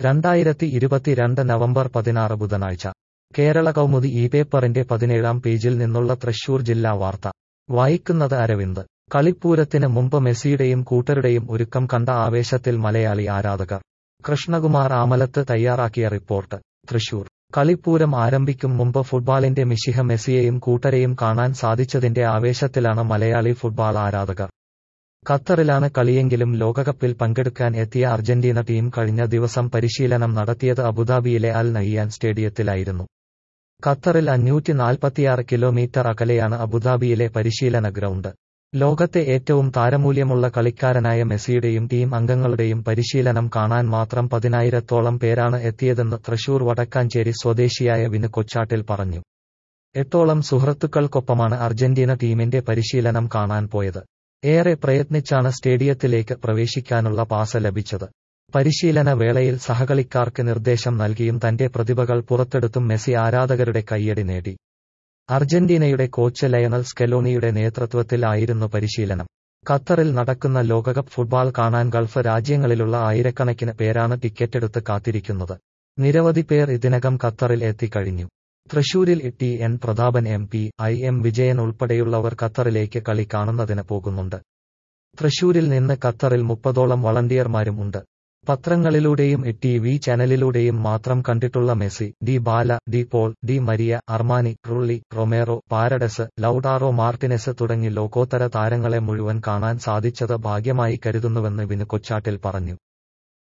രണ്ടായിരത്തി ഇരുപത്തിരണ്ട് നവംബർ പതിനാറ് ബുധനാഴ്ച കേരള കൗമുദി ഈ പേപ്പറിന്റെ പതിനേഴാം പേജിൽ നിന്നുള്ള തൃശൂർ ജില്ലാ വാർത്ത വായിക്കുന്നത് അരവിന്ദ് കളിപ്പൂരത്തിന് മുമ്പ് മെസ്സിയുടെയും കൂട്ടരുടെയും ഒരുക്കം കണ്ട ആവേശത്തിൽ മലയാളി ആരാധകർ കൃഷ്ണകുമാർ ആമലത്ത് തയ്യാറാക്കിയ റിപ്പോർട്ട് തൃശൂർ കളിപ്പൂരം ആരംഭിക്കും മുമ്പ് ഫുട്ബോളിന്റെ മിശിഹ മെസ്സിയെയും കൂട്ടരെയും കാണാൻ സാധിച്ചതിന്റെ ആവേശത്തിലാണ് മലയാളി ഫുട്ബോൾ ആരാധകർ ഖത്തറിലാണ് കളിയെങ്കിലും ലോകകപ്പിൽ പങ്കെടുക്കാൻ എത്തിയ അർജന്റീന ടീം കഴിഞ്ഞ ദിവസം പരിശീലനം നടത്തിയത് അബുദാബിയിലെ അൽ നയ്യാൻ സ്റ്റേഡിയത്തിലായിരുന്നു ഖത്തറിൽ അഞ്ഞൂറ്റി നാൽപ്പത്തിയാറ് കിലോമീറ്റർ അകലെയാണ് അബുദാബിയിലെ പരിശീലന ഗ്രൗണ്ട് ലോകത്തെ ഏറ്റവും താരമൂല്യമുള്ള കളിക്കാരനായ മെസ്സിയുടെയും ടീം അംഗങ്ങളുടെയും പരിശീലനം കാണാൻ മാത്രം പതിനായിരത്തോളം പേരാണ് എത്തിയതെന്ന് തൃശൂർ വടക്കാഞ്ചേരി സ്വദേശിയായ വിനു കൊച്ചാട്ടിൽ പറഞ്ഞു എട്ടോളം സുഹൃത്തുക്കൾക്കൊപ്പമാണ് അർജന്റീന ടീമിന്റെ പരിശീലനം കാണാൻ പോയത് ഏറെ പ്രയത്നിച്ചാണ് സ്റ്റേഡിയത്തിലേക്ക് പ്രവേശിക്കാനുള്ള പാസ് ലഭിച്ചത് പരിശീലന വേളയിൽ സഹകളിക്കാർക്ക് നിർദ്ദേശം നൽകിയും തന്റെ പ്രതിഭകൾ പുറത്തെടുത്തും മെസ്സി ആരാധകരുടെ കയ്യടി നേടി അർജന്റീനയുടെ കോച്ച് ലയണൽ സ്കെലോണിയുടെ നേതൃത്വത്തിൽ ആയിരുന്നു പരിശീലനം ഖത്തറിൽ നടക്കുന്ന ലോകകപ്പ് ഫുട്ബോൾ കാണാൻ ഗൾഫ് രാജ്യങ്ങളിലുള്ള ആയിരക്കണക്കിന് പേരാണ് ടിക്കറ്റെടുത്ത് കാത്തിരിക്കുന്നത് നിരവധി പേർ ഇതിനകം ഖത്തറിൽ എത്തിക്കഴിഞ്ഞു തൃശൂരിൽ T N Prathapan M P I M Vijayan ഉൾപ്പെടെയുള്ളവർ ഖത്തറിലേക്ക് കളി കാണുന്നതിന് പോകുന്നുണ്ട് തൃശൂരിൽ നിന്ന് ഖത്തറിൽ മുപ്പതോളം വളണ്ടിയർമാരും ഉണ്ട് പത്രങ്ങളിലൂടെയും ടി വി ചാനലിലൂടെയും മാത്രം കണ്ടിട്ടുള്ള Messi Dybala De Paul Di Maria Armani ട്രുള്ളി റൊമേറോ പാരഡസ് ലൌഡാറോ മാർട്ടിനെസ് തുടങ്ങി ലോകോത്തര താരങ്ങളെ മുഴുവൻ കാണാൻ സാധിച്ചത് ഭാഗ്യമായി കരുതുന്നുവെന്ന് വിനു കൊച്ചാട്ടിൽ പറഞ്ഞു